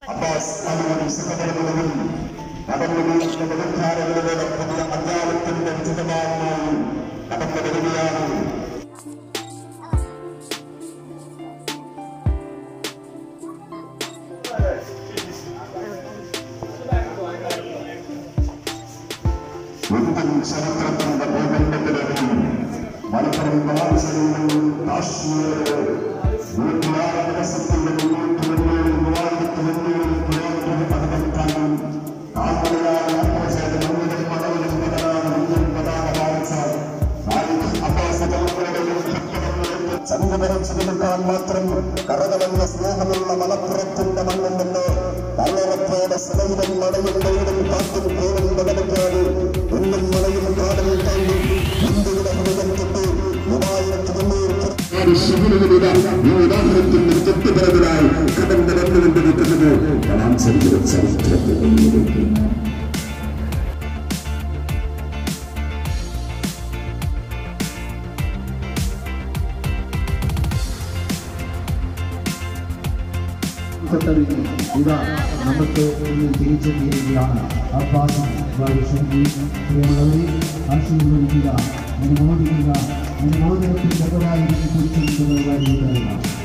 Abbas അലിയുടെ സഹോദരങ്ങളും നടന്നു വീഴുന്ന ബലധാരകളുടെ പുതിയ അധ്യാപത്തിന്റെ വിശദമാവുമായി കടന്നു വരികയാണ് ഇന്ത്യൻ ചരിത്രത്തിന്റെ ഭൂഖണ്ഡത്തിലും മലപ്പുറം കലാശാലയിലും കാശ്മീരിലെ നൂറ്റിയാറ് ദിവസത്തിന്റെ മുന്നൂറ്റി തൊണ്ണൂറ് മൂവായിരത്തി മുന്നൂറ് കിലോമീറ്റർ പദവെത്താനും കാൽമലയായ യാത്രചെയ്ത മുഴുവൻ പദവിലും പതരാണ് ഇന്ത്യൻ പതാക വായിച്ച നായിക് അബ്ബാസ് തലമുറകളിലും ചന്ദ്രവരം ചിരിക്കാൻ മാത്രം കറകലന്ന സ്നേഹമുള്ള മലപ്പുറത്തിന്റെ മണ്ണുണ്ടല്ലോ കള്ളറപ്പോടെ സദൈവം മടയും വെയിലും കാറ്റും പോലും പകരക്കാതെ എന്നും മലയും കാടലും താണ്ടി ഇന്ത്യയുടെ ഹൃദയം തൊട്ട് മൂവായിരത്തി മുന്നൂറ് ശിബിരങ്ങളിത ഈ ഉദാഹരണത്തിന്റെ തൊട്ട് പിറകിലായി കടന്റെ വന്നുകൊണ്ട് നിൽക്കുന്നത് കലാചരിത്ര ചരിത്രത്തിൽ മുന്നിലേക്ക് തൊട്ടതിന് ഇതാ നമുക്ക് ഇന്ന് തിരിച്ചെത്തിയിരിക്കുകയാണ് അബ്ബാസും വായുഷന്തി പ്രിയമുള്ളവരെ ആശീർവദിക്കുക അനുമോദിക്കുക അനുമോദനത്തിൽ ചെറുതായി കുറിച്ചിരിക്കുന്നത് വഴിയുക